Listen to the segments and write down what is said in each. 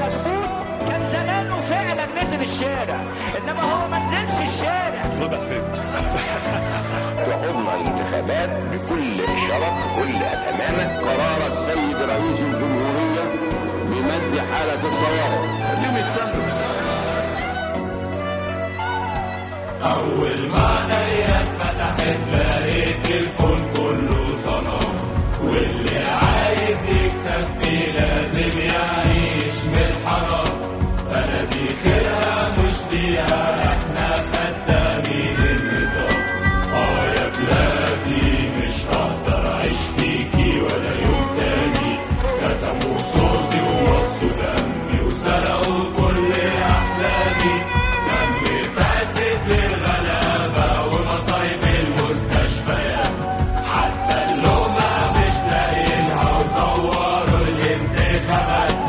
موجود كان زمانه فعلا نزل الشارع انما هو ما نزلش الشارع وخضنا الانتخابات بكل شرف بكل أمانة قرار السيد رئيس الجمهورية بمد حالة الطوارئ ليه سنة أول ما عينيا اتفتحت لقيت الكون كله صنم واللي عايز يكسب فيه لازم يعيش من الحرام بلدي خيرها مش ليها احنا خدامين النظام اه يا بلادي مش هقدر اعيش فيكي ولا يوم تاني كتموا صوتي ومصوا دمي وسرقوا كل احلامي دم فاسد للغلابه ومصايب المستشفيات حتى اللومه مش لاقيينها وزوروا الانتخابات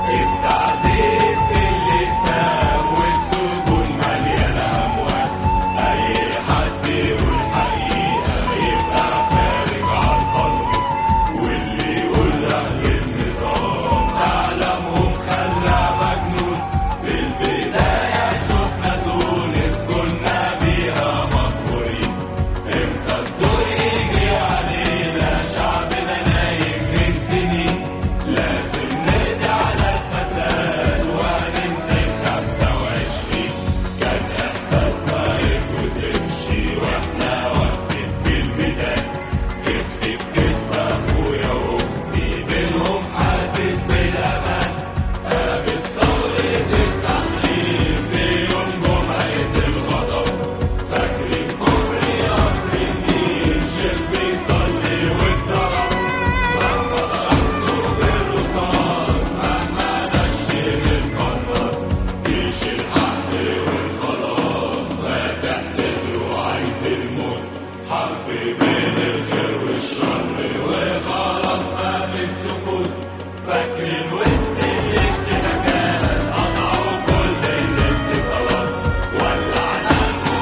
التعذيب في الاقسام والسجون مليانه اموال اي حد يقول حقيقه يبقى خارج عن القانون واللي يقول اهل النظام اعلامهم خلى مجنون في البدايه شفنا تونس كنا بيها مقهورين امتى الدور يجي علينا شعبنا نايم من سنين لازم نقضي على الفساد وهننزل خمسة وعشرين كان احساسنا يتوصفش واحنا واقفين في الميدان كتف في كتف اخويا واختي بينهم حاسس بالامان قامت ثورة التحرير في يوم جمعة الغضب فاكرين كوبري قصر النيل شيخ بيصلي واتضرب مهما ضربته بالرصاص مهما نشر القناص جيش الحق والخلاص فاتح صدره عايز الموت حرب بين الخير والشر وخلاص ما في السكوت فاكرين وسط الاشتباكات قطعوا كل الاتصالات ولعنا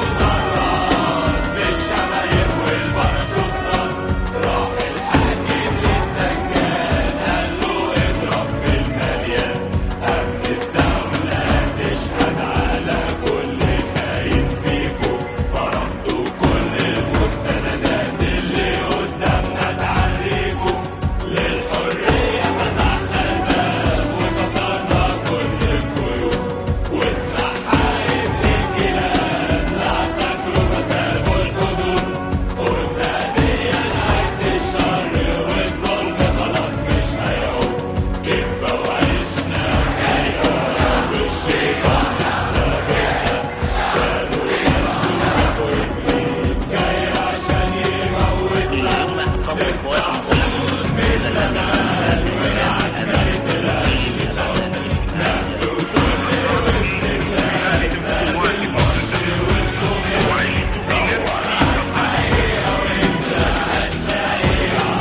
المدرات بالشمايل والباراشوتات راح الحاكم للسجان قال له اضرب في المليان امن الدولة تشهد على كل خاين فيكم فرضتوا كل المستندات اللي قدامنا تعريكم للحرية فتحنا الباب وكسرنا كل القيود واتنحى ابن الكلاب لا فاكروا فسابوا الحدود قلنا دي نهاية الشر والظلم خلاص مش هيعود كذبة وعشنا خيرة والشيطان لسه بينا شالوا يده جابوا إبليس جاي عشان يموتنا ست عقود من زمان وعسكرة الأشيطان نهلوا ذل واستبداد زاد المرش والطغيان دور على الحقيقة وانت هتلاقيها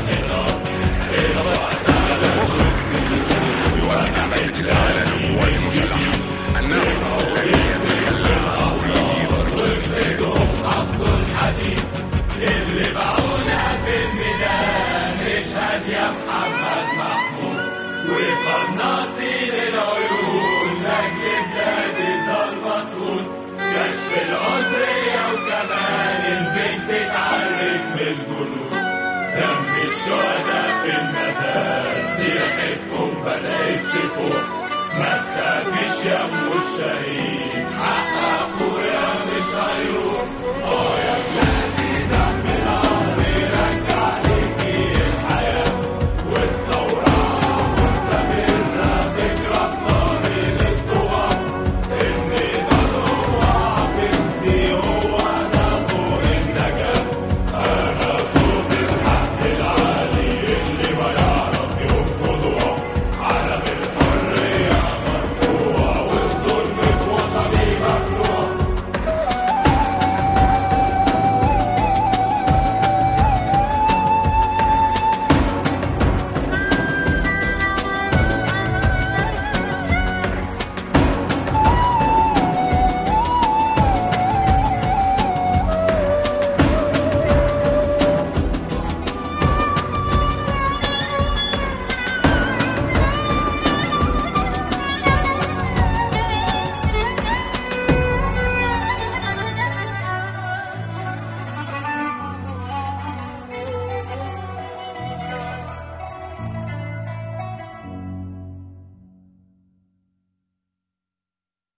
عملية الإعلان القوات المسلحة أنه لن يتكلم أو يضرب حطوا الحديد اللي باعونا في الميدان اشهد يا محمد محمود وقناصي للعيون لاجل بلاد الضلمطون كشف العذرية وكمان البنت اتعرت من الجنود دم الشهداء في المزاد دي ريحتكم بدأت تفوق ما تخافيش يا ام الشهيد حق اخويا مش هيروح